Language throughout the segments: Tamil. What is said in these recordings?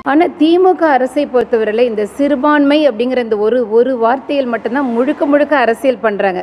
ஆனால் திமுக அரசை பொறுத்தவரையில் இந்த சிறுபான்மை அப்படிங்கிற இந்த ஒரு ஒரு வார்த்தையில் மட்டும்தான் முழுக்க முழுக்க அரசியல் பண்ணுறாங்க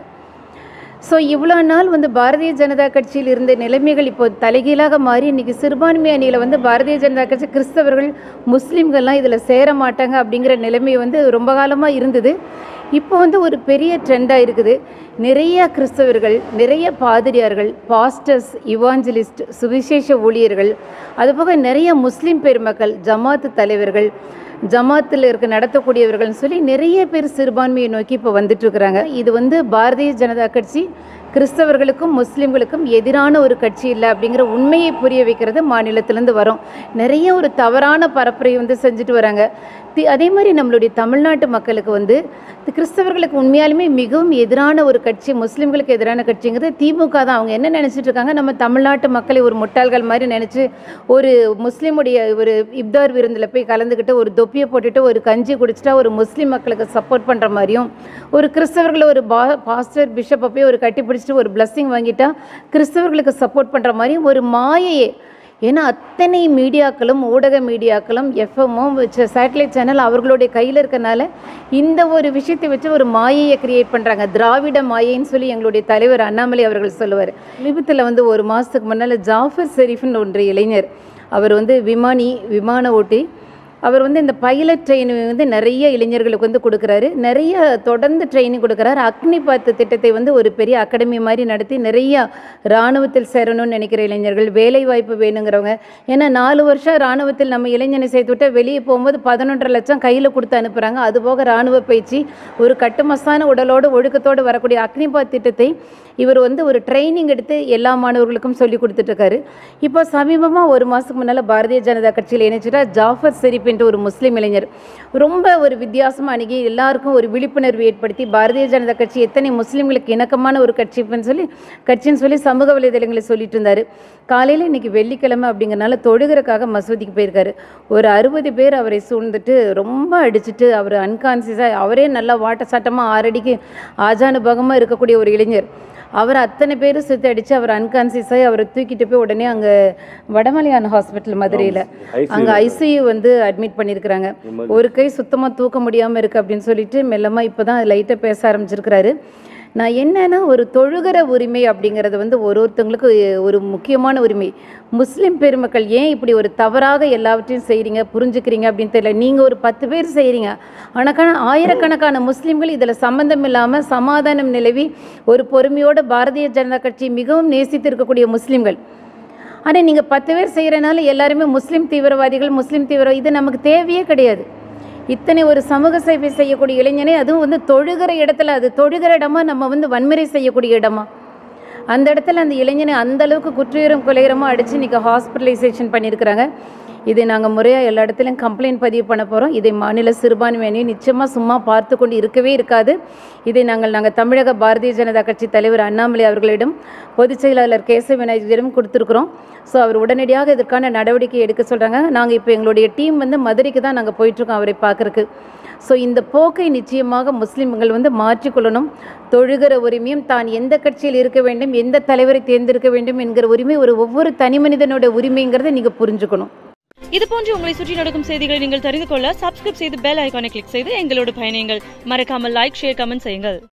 ஸோ இவ்வளோ நாள் வந்து பாரதிய ஜனதா கட்சியில் இருந்த நிலைமைகள் இப்போ தலைகீழாக மாறி இன்றைக்கி சிறுபான்மை அணியில் வந்து பாரதிய ஜனதா கட்சி கிறிஸ்தவர்கள் முஸ்லீம்கள்லாம் இதில் சேர மாட்டாங்க அப்படிங்கிற நிலைமை வந்து ரொம்ப காலமாக இருந்தது இப்போ வந்து ஒரு பெரிய ட்ரெண்டாக இருக்குது நிறைய கிறிஸ்தவர்கள் நிறைய பாதிரியார்கள் பாஸ்டர்ஸ் இவாஞ்சலிஸ்ட் சுவிசேஷ ஊழியர்கள் அதுபோக நிறைய முஸ்லீம் பெருமக்கள் ஜமாத்து தலைவர்கள் ஜமாத்தில் இருக்க நடத்தக்கூடியவர்கள்னு சொல்லி நிறைய பேர் சிறுபான்மையை நோக்கி இப்போ வந்துட்டு இருக்கிறாங்க இது வந்து பாரதிய ஜனதா கட்சி கிறிஸ்தவர்களுக்கும் முஸ்லீம்களுக்கும் எதிரான ஒரு கட்சி இல்லை அப்படிங்கிற உண்மையை புரிய வைக்கிறது மாநிலத்திலேருந்து வரும் நிறைய ஒரு தவறான பரப்புரை வந்து செஞ்சுட்டு வராங்க தி அதே மாதிரி நம்மளுடைய தமிழ்நாட்டு மக்களுக்கு வந்து தி- கிறிஸ்தவர்களுக்கு உண்மையாலுமே மிகவும் எதிரான ஒரு கட்சி முஸ்லீம்களுக்கு எதிரான கட்சிங்கிறது திமுக தான் அவங்க என்ன நினச்சிட்டு இருக்காங்க நம்ம தமிழ்நாட்டு மக்களை ஒரு முட்டாள்கள் மாதிரி நினச்சி ஒரு முஸ்லீமுடைய ஒரு இப்தார் விருந்தில் போய் கலந்துக்கிட்டு ஒரு தொப்பியை போட்டுட்டு ஒரு கஞ்சி குடிச்சிட்டா ஒரு முஸ்லீம் மக்களுக்கு சப்போர்ட் பண்ணுற மாதிரியும் ஒரு கிறிஸ்தவர்களை ஒரு பா பாஸ்டர் பிஷப்பை போய் ஒரு கட்டி பிடிச்சிட்டு ஒரு blessing வாங்கிட்டா கிறிஸ்தவர்களுக்கு சப்போர்ட் பண்ணுற மாதிரியும் ஒரு மாயையே ஏன்னா அத்தனை மீடியாக்களும் ஊடக மீடியாக்களும் எஃப்எம்மும் வச்ச சேட்டலைட் சேனல் அவர்களுடைய கையில் இருக்கனால இந்த ஒரு விஷயத்தை வச்சு ஒரு மாயையை கிரியேட் பண்ணுறாங்க திராவிட மாயைன்னு சொல்லி எங்களுடைய தலைவர் அண்ணாமலை அவர்கள் சொல்லுவார் விபத்தில் வந்து ஒரு மாதத்துக்கு முன்னால் ஜாஃபர் ஷெரீஃப்னு ஒன்று இளைஞர் அவர் வந்து விமானி விமான ஓட்டி அவர் வந்து இந்த பைலட் ட்ரைனிங் வந்து நிறைய இளைஞர்களுக்கு வந்து கொடுக்குறாரு நிறைய தொடர்ந்து ட்ரைனிங் கொடுக்குறாரு அக்னி பாத்து திட்டத்தை வந்து ஒரு பெரிய அகாடமி மாதிரி நடத்தி நிறைய இராணுவத்தில் சேரணும்னு நினைக்கிற இளைஞர்கள் வேலை வாய்ப்பு வேணுங்கிறவங்க ஏன்னா நாலு வருஷம் இராணுவத்தில் நம்ம இளைஞனை சேர்த்து விட்டு வெளியே போகும்போது பதினொன்றரை லட்சம் கையில் கொடுத்து அனுப்புகிறாங்க அதுபோக இராணுவ பயிற்சி ஒரு கட்டுமஸ்தான உடலோடு ஒழுக்கத்தோடு வரக்கூடிய அக்னிபாத் திட்டத்தை இவர் வந்து ஒரு ட்ரைனிங் எடுத்து எல்லா மாணவர்களுக்கும் சொல்லி கொடுத்துட்ருக்காரு இப்போ சமீபமாக ஒரு மாதத்துக்கு முன்னால் பாரதிய ஜனதா கட்சியில் இணைச்சிட்டா ஜாஃபர் ஷெரீப் என்ற ஒரு முஸ்லீம் இளைஞர் ரொம்ப ஒரு வித்தியாசமாக அணுகி எல்லாருக்கும் ஒரு விழிப்புணர்வு ஏற்படுத்தி பாரதிய ஜனதா கட்சி எத்தனை முஸ்லீம்களுக்கு இணக்கமான ஒரு கட்சின்னு சொல்லி கட்சின்னு சொல்லி சமூக வலைதளங்களில் சொல்லிட்டு இருந்தார் காலையில் இன்னைக்கு வெள்ளிக்கிழமை அப்படிங்கறனால தொழுகிறக்காக மசூதிக்கு போயிருக்காரு ஒரு அறுபது பேர் அவரை சூழ்ந்துட்டு ரொம்ப அடிச்சுட்டு அவர் அன்கான்சியஸாக அவரே நல்லா வாட்ட சாட்டமாக ஆறடிக்கு ஆஜானுபகமாக இருக்கக்கூடிய ஒரு இளைஞர் அவர் அத்தனை பேரும் சுற்றி அடித்து அவர் அன்கான்சியஸாகி அவரை தூக்கிட்டு போய் உடனே அங்கே வடமலையான் ஹாஸ்பிட்டல் மதுரையில் அங்கே ஐசியூ வந்து அட்மிட் பண்ணியிருக்கிறாங்க ஒரு கை சுத்தமாக தூக்க முடியாமல் இருக்குது அப்படின்னு சொல்லிட்டு மெல்லமாக இப்போ தான் லைட்டாக பேச ஆரம்பிச்சிருக்கிறாரு நான் என்னன்னா ஒரு தொழுகிற உரிமை அப்படிங்கிறது வந்து ஒரு ஒருத்தவங்களுக்கு ஒரு முக்கியமான உரிமை முஸ்லீம் பெருமக்கள் ஏன் இப்படி ஒரு தவறாக எல்லாவற்றையும் செய்கிறீங்க புரிஞ்சுக்கிறீங்க அப்படின்னு தெரியல நீங்கள் ஒரு பத்து பேர் செய்கிறீங்க ஆனாக்கான ஆயிரக்கணக்கான முஸ்லீம்கள் இதில் சம்பந்தம் இல்லாமல் சமாதானம் நிலவி ஒரு பொறுமையோடு பாரதிய ஜனதா கட்சி மிகவும் நேசித்து இருக்கக்கூடிய முஸ்லீம்கள் ஆனால் நீங்கள் பத்து பேர் செய்கிறனால எல்லாருமே முஸ்லீம் தீவிரவாதிகள் முஸ்லீம் தீவிர இது நமக்கு தேவையே கிடையாது இத்தனை ஒரு சமூக சேவை செய்யக்கூடிய இளைஞனே அதுவும் வந்து தொழுகிற இடத்துல அது தொழுகிற இடமா நம்ம வந்து வன்முறை செய்யக்கூடிய இடமா அந்த இடத்துல அந்த இளைஞனை அந்த அளவுக்கு குற்றுயிரம் குலையரமாக அடித்து இன்றைக்கி ஹாஸ்பிட்டலைசேஷன் பண்ணியிருக்கிறாங்க இதை நாங்கள் முறையாக எல்லா இடத்துலையும் கம்ப்ளைண்ட் பதிவு பண்ண போகிறோம் இதை மாநில சிறுபான்மை அணி நிச்சயமாக சும்மா பார்த்து கொண்டு இருக்கவே இருக்காது இதை நாங்கள் நாங்கள் தமிழக பாரதிய ஜனதா கட்சி தலைவர் அண்ணாமலை அவர்களிடம் பொதுச் செயலாளர் கேசவ விநாயகரிடம் கொடுத்துருக்குறோம் ஸோ அவர் உடனடியாக இதற்கான நடவடிக்கை எடுக்க சொல்கிறாங்க நாங்கள் இப்போ எங்களுடைய டீம் வந்து மதுரைக்கு தான் நாங்கள் போயிட்டுருக்கோம் அவரை பார்க்குறக்கு ஸோ இந்த போக்கை நிச்சயமாக முஸ்லிம்கள் வந்து மாற்றிக்கொள்ளணும் தொழுகிற உரிமையும் தான் எந்த கட்சியில் இருக்க வேண்டும் எந்த தலைவரை தேர்ந்தெடுக்க வேண்டும் என்கிற உரிமை ஒரு ஒவ்வொரு தனி மனிதனோட உரிமைங்கிறத நீங்கள் புரிஞ்சுக்கணும் இது போன்று உங்களை சுற்றி நடக்கும் செய்திகளை நீங்கள் தெரிந்து கொள்ள சப்ஸ்கிரைப் செய்து பெல் ஐகானை கிளிக் செய்து எங்களோடு பயணியுங்கள் மறக்காமல் லைக் ஷேர் கமெண்ட் செய்யுங்கள்